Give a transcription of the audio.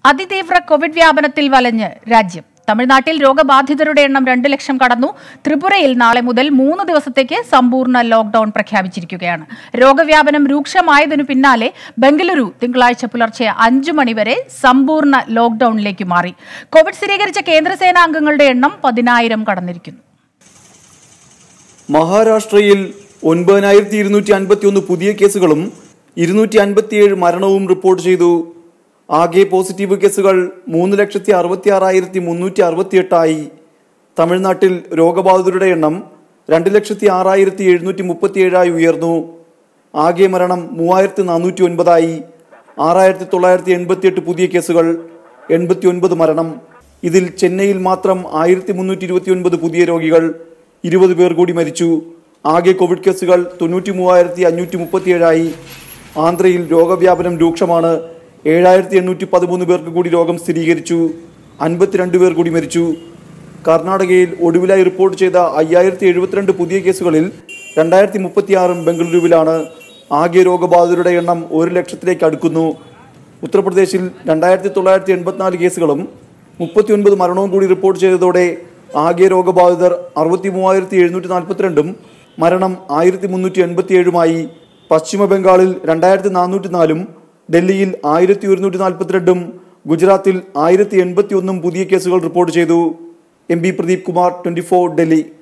അതിതീവ്ര കോവിഡ് വ്യാപനത്തിൽ വലഞ്ഞ് രാജ്യം തമിഴ്നാട്ടിൽ രോഗബാധിതരുടെ എണ്ണം രണ്ട് ലക്ഷം കടന്നു ത്രിപുരയിൽ നാളെ മുതൽ മൂന്ന് ദിവസത്തേക്ക് സമ്പൂർണ്ണ ലോക്ഡൌൺ പ്രഖ്യാപിച്ചിരിക്കുകയാണ് രോഗവ്യാപനം രൂക്ഷമായതിനു പിന്നാലെ ബംഗളൂരു തിങ്കളാഴ്ച പുലർച്ചെ അഞ്ചു മണിവരെ സമ്പൂർണ്ണ ലോക്ഡൌണിലേക്ക് മാറി കോവിഡ് സ്ഥിരീകരിച്ച കേന്ദ്രസേനാംഗങ്ങളുടെ എണ്ണം പതിനായിരം കടന്നിരിക്കുന്നു മഹാരാഷ്ട്രയിൽ ഒൻപതിനായിരത്തി ഇരുന്നൂറ്റി അൻപത്തി ഒന്ന് പുതിയ കേസുകളും ഇരുന്നൂറ്റി അൻപത്തിയേഴ് മരണവും റിപ്പോർട്ട് ചെയ്തു ആകെ പോസിറ്റീവ് കേസുകൾ മൂന്ന് ലക്ഷത്തി അറുപത്തി ആറായിരത്തി മുന്നൂറ്റി അറുപത്തിയെട്ടായി തമിഴ്നാട്ടിൽ രോഗബാധിതരുടെ എണ്ണം രണ്ട് ലക്ഷത്തി ആറായിരത്തി എഴുന്നൂറ്റി മുപ്പത്തിയേഴായി ഉയർന്നു ആകെ മരണം മൂവായിരത്തി നാനൂറ്റി ഒൻപതായി ആറായിരത്തി തൊള്ളായിരത്തി എൺപത്തിയെട്ട് പുതിയ കേസുകൾ എൺപത്തി ഒൻപത് മരണം ഇതിൽ ചെന്നൈയിൽ മാത്രം ആയിരത്തി മുന്നൂറ്റി ഇരുപത്തി ഒൻപത് പുതിയ രോഗികൾ ഇരുപത് പേർ കൂടി മരിച്ചു ആകെ കോവിഡ് കേസുകൾ തൊണ്ണൂറ്റി മൂവായിരത്തി അഞ്ഞൂറ്റി മുപ്പത്തിയേഴായി ആന്ധ്രയിൽ രോഗവ്യാപനം രൂക്ഷമാണ് ഏഴായിരത്തി എണ്ണൂറ്റി പതിമൂന്ന് പേർക്ക് കൂടി രോഗം സ്ഥിരീകരിച്ചു അൻപത്തിരണ്ട് പേർ കൂടി മരിച്ചു കർണാടകയിൽ ഒടുവിലായി റിപ്പോർട്ട് ചെയ്ത അയ്യായിരത്തി എഴുപത്തിരണ്ട് പുതിയ കേസുകളിൽ രണ്ടായിരത്തി മുപ്പത്തിയാറും ബംഗളൂരുവിലാണ് ആകെ രോഗബാധിതരുടെ എണ്ണം ഒരു ലക്ഷത്തിലേക്ക് അടുക്കുന്നു ഉത്തർപ്രദേശിൽ രണ്ടായിരത്തി തൊള്ളായിരത്തി എൺപത്തിനാല് കേസുകളും മുപ്പത്തിയൊൻപത് മരണവും കൂടി റിപ്പോർട്ട് ചെയ്തതോടെ ആകെ രോഗബാധിതർ അറുപത്തി മൂവായിരത്തി എഴുന്നൂറ്റി നാൽപ്പത്തിരണ്ടും മരണം ആയിരത്തി മുന്നൂറ്റി എൺപത്തിയേഴുമായി പശ്ചിമ ബംഗാളിൽ രണ്ടായിരത്തി നാനൂറ്റി നാലും ഡൽഹിയിൽ ആയിരത്തി ഒരുന്നൂറ്റി നാൽപ്പത്തിരണ്ടും ഗുജറാത്തിൽ ആയിരത്തി എൺപത്തി ഒന്നും പുതിയ കേസുകൾ റിപ്പോർട്ട് ചെയ്തു M P Pradeep Kumar twenty four Delhi